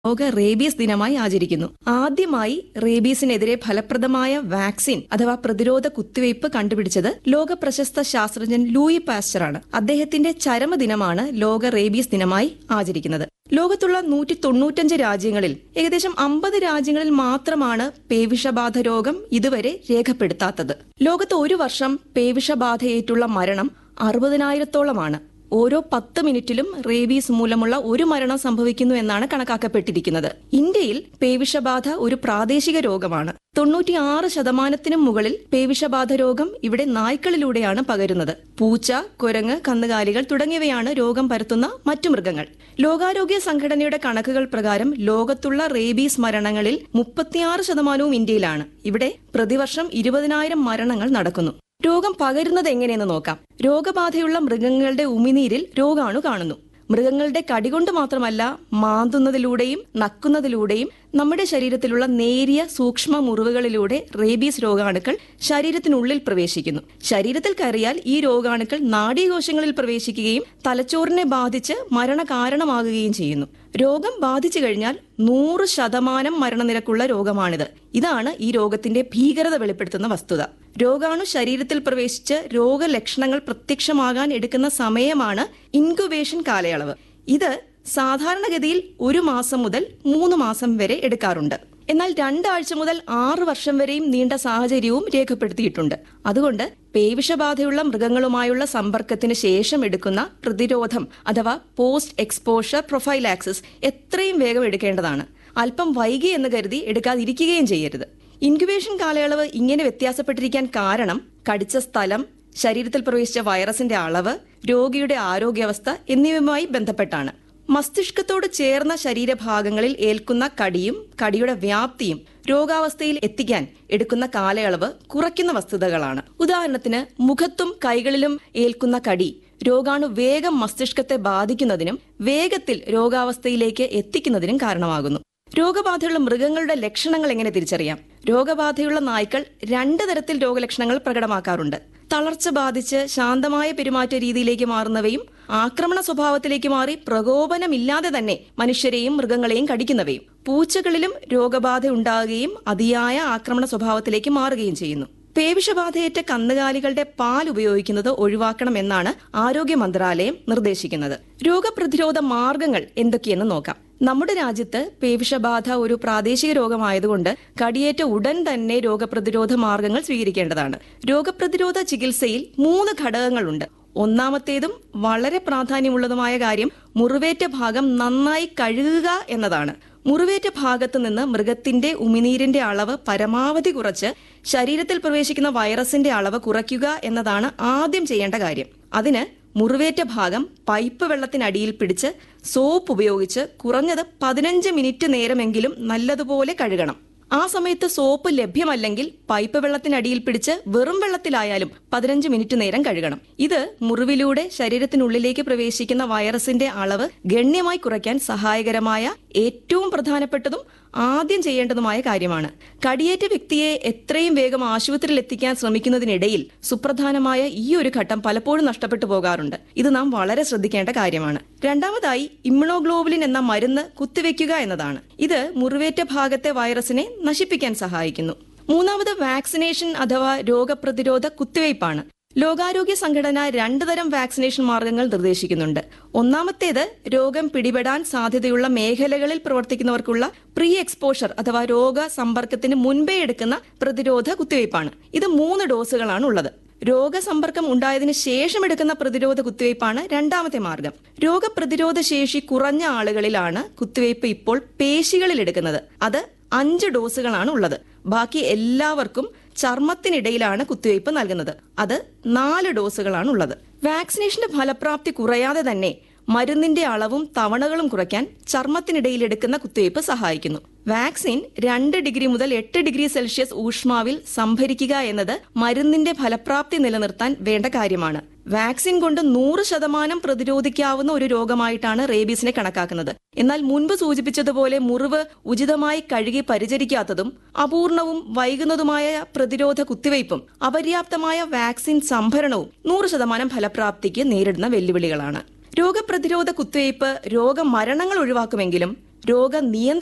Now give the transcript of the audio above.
ലോക റേബീസ് ദിനമായി ആചരിക്കുന്നു ആദ്യമായി റേബീസിനെതിരെ ഫലപ്രദമായ വാക്സിൻ അഥവാ പ്രതിരോധ കുത്തിവയ്പ് കണ്ടുപിടിച്ചത് ലോക പ്രശസ്ത ശാസ്ത്രജ്ഞൻ ലൂയി പാസ്ചറാണ് അദ്ദേഹത്തിന്റെ ചരമദിനമാണ് ലോക റേബീസ് ദിനമായി ആചരിക്കുന്നത് ലോകത്തുള്ള നൂറ്റി തൊണ്ണൂറ്റഞ്ച് രാജ്യങ്ങളിൽ ഏകദേശം അമ്പത് രാജ്യങ്ങളിൽ മാത്രമാണ് പേവിഷബാധ രോഗം ഇതുവരെ രേഖപ്പെടുത്താത്തത് ലോകത്ത് ഒരു വർഷം പേവിഷബാധയേറ്റുള്ള മരണം അറുപതിനായിരത്തോളമാണ് ഓരോ പത്ത് മിനിറ്റിലും റേബീസ് മൂലമുള്ള ഒരു മരണം സംഭവിക്കുന്നു എന്നാണ് കണക്കാക്കപ്പെട്ടിരിക്കുന്നത് ഇന്ത്യയിൽ പേവിഷബാധ ഒരു പ്രാദേശിക രോഗമാണ് തൊണ്ണൂറ്റിയാറ് ശതമാനത്തിനും മുകളിൽ പേവിഷബാധ രോഗം ഇവിടെ നായ്ക്കളിലൂടെയാണ് പകരുന്നത് പൂച്ച കുരങ്ങ് കന്നുകാലികൾ തുടങ്ങിയവയാണ് രോഗം പരത്തുന്ന മറ്റു മൃഗങ്ങൾ ലോകാരോഗ്യ സംഘടനയുടെ കണക്കുകൾ പ്രകാരം ലോകത്തുള്ള റേബീസ് മരണങ്ങളിൽ മുപ്പത്തിയാറ് ശതമാനവും ഇന്ത്യയിലാണ് ഇവിടെ പ്രതിവർഷം ഇരുപതിനായിരം മരണങ്ങൾ നടക്കുന്നു രോഗം പകരുന്നത് എങ്ങനെയെന്ന് നോക്കാം രോഗബാധയുള്ള മൃഗങ്ങളുടെ ഉമിനീരിൽ രോഗാണു കാണുന്നു മൃഗങ്ങളുടെ കടികൊണ്ട് മാത്രമല്ല മാന്തുന്നതിലൂടെയും നക്കുന്നതിലൂടെയും നമ്മുടെ ശരീരത്തിലുള്ള നേരിയ സൂക്ഷ്മ മുറിവുകളിലൂടെ റേബീസ് രോഗാണുക്കൾ ശരീരത്തിനുള്ളിൽ പ്രവേശിക്കുന്നു ശരീരത്തിൽ കയറിയാൽ ഈ രോഗാണുക്കൾ നാഡീകോശങ്ങളിൽ പ്രവേശിക്കുകയും തലച്ചോറിനെ ബാധിച്ച് മരണ കാരണമാകുകയും ചെയ്യുന്നു രോഗം ബാധിച്ചു കഴിഞ്ഞാൽ നൂറ് ശതമാനം മരണനിരക്കുള്ള രോഗമാണിത് ഇതാണ് ഈ രോഗത്തിന്റെ ഭീകരത വെളിപ്പെടുത്തുന്ന വസ്തുത രോഗാണു ശരീരത്തിൽ പ്രവേശിച്ച് രോഗലക്ഷണങ്ങൾ പ്രത്യക്ഷമാകാൻ എടുക്കുന്ന സമയമാണ് ഇൻക്യുബേഷൻ കാലയളവ് ഇത് സാധാരണഗതിയിൽ ഒരു മാസം മുതൽ മൂന്ന് മാസം വരെ എടുക്കാറുണ്ട് എന്നാൽ രണ്ടാഴ്ച മുതൽ ആറ് വർഷം വരെയും നീണ്ട സാഹചര്യവും രേഖപ്പെടുത്തിയിട്ടുണ്ട് അതുകൊണ്ട് പേവിഷബാധയുള്ള മൃഗങ്ങളുമായുള്ള സമ്പർക്കത്തിന് ശേഷം എടുക്കുന്ന പ്രതിരോധം അഥവാ പോസ്റ്റ് എക്സ്പോഷർ പ്രൊഫൈലാക്സിസ് എത്രയും വേഗം എടുക്കേണ്ടതാണ് അല്പം വൈകി എന്ന് കരുതി എടുക്കാതിരിക്കുകയും ചെയ്യരുത് ഇൻക്യുബേഷൻ കാലയളവ് ഇങ്ങനെ വ്യത്യാസപ്പെട്ടിരിക്കാൻ കാരണം കടിച്ച സ്ഥലം ശരീരത്തിൽ പ്രവേശിച്ച വൈറസിന്റെ അളവ് രോഗിയുടെ ആരോഗ്യാവസ്ഥ എന്നിവയുമായി ബന്ധപ്പെട്ടാണ് മസ്തിഷ്കത്തോട് ചേർന്ന ശരീരഭാഗങ്ങളിൽ ഏൽക്കുന്ന കടിയും കടിയുടെ വ്യാപ്തിയും രോഗാവസ്ഥയിൽ എത്തിക്കാൻ എടുക്കുന്ന കാലയളവ് കുറയ്ക്കുന്ന വസ്തുതകളാണ് ഉദാഹരണത്തിന് മുഖത്തും കൈകളിലും ഏൽക്കുന്ന കടി രോഗാണു വേഗം മസ്തിഷ്കത്തെ ബാധിക്കുന്നതിനും വേഗത്തിൽ രോഗാവസ്ഥയിലേക്ക് എത്തിക്കുന്നതിനും കാരണമാകുന്നു രോഗബാധയുള്ള മൃഗങ്ങളുടെ ലക്ഷണങ്ങൾ എങ്ങനെ തിരിച്ചറിയാം രോഗബാധയുള്ള നായ്ക്കൾ രണ്ട് തരത്തിൽ രോഗലക്ഷണങ്ങൾ പ്രകടമാക്കാറുണ്ട് തളർച്ച ബാധിച്ച് ശാന്തമായ പെരുമാറ്റ രീതിയിലേക്ക് മാറുന്നവയും ആക്രമണ സ്വഭാവത്തിലേക്ക് മാറി പ്രകോപനമില്ലാതെ തന്നെ മനുഷ്യരെയും മൃഗങ്ങളെയും കടിക്കുന്നവയും പൂച്ചകളിലും രോഗബാധ ഉണ്ടാകുകയും അതിയായ ആക്രമണ സ്വഭാവത്തിലേക്ക് മാറുകയും ചെയ്യുന്നു പേവിഷബാധയേറ്റ കന്നുകാലികളുടെ പാൽ ഉപയോഗിക്കുന്നത് ഒഴിവാക്കണമെന്നാണ് ആരോഗ്യ മന്ത്രാലയം നിർദ്ദേശിക്കുന്നത് രോഗപ്രതിരോധ മാർഗങ്ങൾ എന്തൊക്കെയെന്ന് നോക്കാം നമ്മുടെ രാജ്യത്ത് പേവിഷബാധ ഒരു പ്രാദേശിക രോഗമായതുകൊണ്ട് കടിയേറ്റ ഉടൻ തന്നെ രോഗപ്രതിരോധ മാർഗങ്ങൾ സ്വീകരിക്കേണ്ടതാണ് രോഗപ്രതിരോധ ചികിത്സയിൽ മൂന്ന് ഘടകങ്ങളുണ്ട് ഒന്നാമത്തേതും വളരെ പ്രാധാന്യമുള്ളതുമായ കാര്യം മുറിവേറ്റ ഭാഗം നന്നായി കഴുകുക എന്നതാണ് മുറിവേറ്റ ഭാഗത്ത് നിന്ന് മൃഗത്തിന്റെ ഉമിനീരിന്റെ അളവ് പരമാവധി കുറച്ച് ശരീരത്തിൽ പ്രവേശിക്കുന്ന വൈറസിന്റെ അളവ് കുറയ്ക്കുക എന്നതാണ് ആദ്യം ചെയ്യേണ്ട കാര്യം അതിന് മുറിവേറ്റ ഭാഗം പൈപ്പ് വെള്ളത്തിനടിയിൽ പിടിച്ച് സോപ്പ് ഉപയോഗിച്ച് കുറഞ്ഞത് പതിനഞ്ച് മിനിറ്റ് നേരമെങ്കിലും നല്ലതുപോലെ കഴുകണം ആ സമയത്ത് സോപ്പ് ലഭ്യമല്ലെങ്കിൽ പൈപ്പ് വെള്ളത്തിനടിയിൽ പിടിച്ച് വെറും വെള്ളത്തിലായാലും പതിനഞ്ച് മിനിറ്റ് നേരം കഴുകണം ഇത് മുറിവിലൂടെ ശരീരത്തിനുള്ളിലേക്ക് പ്രവേശിക്കുന്ന വൈറസിന്റെ അളവ് ഗണ്യമായി കുറയ്ക്കാൻ സഹായകരമായ ഏറ്റവും പ്രധാനപ്പെട്ടതും ആദ്യം ചെയ്യേണ്ടതുമായ കാര്യമാണ് കടിയേറ്റ വ്യക്തിയെ എത്രയും വേഗം ആശുപത്രിയിൽ എത്തിക്കാൻ ശ്രമിക്കുന്നതിനിടയിൽ സുപ്രധാനമായ ഈ ഒരു ഘട്ടം പലപ്പോഴും നഷ്ടപ്പെട്ടു പോകാറുണ്ട് ഇത് നാം വളരെ ശ്രദ്ധിക്കേണ്ട കാര്യമാണ് രണ്ടാമതായി ഇമ്മ്യൂണോഗ്ലോബുലിൻ എന്ന മരുന്ന് കുത്തിവെക്കുക എന്നതാണ് ഇത് മുറിവേറ്റ ഭാഗത്തെ വൈറസിനെ നശിപ്പിക്കാൻ സഹായിക്കുന്നു മൂന്നാമത് വാക്സിനേഷൻ അഥവാ രോഗപ്രതിരോധ കുത്തിവയ്പ്പാണ് ലോകാരോഗ്യ സംഘടന രണ്ടു തരം വാക്സിനേഷൻ മാർഗങ്ങൾ നിർദ്ദേശിക്കുന്നുണ്ട് ഒന്നാമത്തേത് രോഗം പിടിപെടാൻ സാധ്യതയുള്ള മേഖലകളിൽ പ്രവർത്തിക്കുന്നവർക്കുള്ള പ്രീ എക്സ്പോഷർ അഥവാ രോഗ സമ്പർക്കത്തിന് മുൻപേ എടുക്കുന്ന പ്രതിരോധ കുത്തിവയ്പ്പാണ് ഇത് മൂന്ന് ഡോസുകളാണ് ഉള്ളത് രോഗസമ്പർക്കം ഉണ്ടായതിനു ശേഷം എടുക്കുന്ന പ്രതിരോധ കുത്തിവയ്പ്പാണ് രണ്ടാമത്തെ മാർഗം രോഗപ്രതിരോധ ശേഷി കുറഞ്ഞ ആളുകളിലാണ് കുത്തിവയ്പ്പ് ഇപ്പോൾ പേശികളിൽ എടുക്കുന്നത് അത് അഞ്ച് ഡോസുകളാണ് ഉള്ളത് ബാക്കി എല്ലാവർക്കും ചർമ്മത്തിനിടയിലാണ് കുത്തിവയ്പ് നൽകുന്നത് അത് നാല് ഡോസുകളാണ് ഉള്ളത് വാക്സിനേഷന്റെ ഫലപ്രാപ്തി കുറയാതെ തന്നെ മരുന്നിന്റെ അളവും തവണകളും കുറയ്ക്കാൻ ചർമ്മത്തിനിടയിൽ എടുക്കുന്ന കുത്തിവയ്പ് സഹായിക്കുന്നു വാക്സിൻ രണ്ട് ഡിഗ്രി മുതൽ എട്ട് ഡിഗ്രി സെൽഷ്യസ് ഊഷ്മാവിൽ സംഭരിക്കുക എന്നത് മരുന്നിന്റെ ഫലപ്രാപ്തി നിലനിർത്താൻ വേണ്ട കാര്യമാണ് വാക്സിൻ കൊണ്ട് നൂറ് ശതമാനം പ്രതിരോധിക്കാവുന്ന ഒരു രോഗമായിട്ടാണ് റേബീസിനെ കണക്കാക്കുന്നത് എന്നാൽ മുൻപ് സൂചിപ്പിച്ചതുപോലെ മുറിവ് ഉചിതമായി കഴുകി പരിചരിക്കാത്തതും അപൂർണവും വൈകുന്നതുമായ പ്രതിരോധ കുത്തിവയ്പും അപര്യാപ്തമായ വാക്സിൻ സംഭരണവും നൂറ് ശതമാനം ഫലപ്രാപ്തിക്ക് നേരിടുന്ന വെല്ലുവിളികളാണ് രോഗപ്രതിരോധ കുത്തിവയ്പ് രോഗമരണങ്ങൾ ഒഴിവാക്കുമെങ്കിലും രോഗ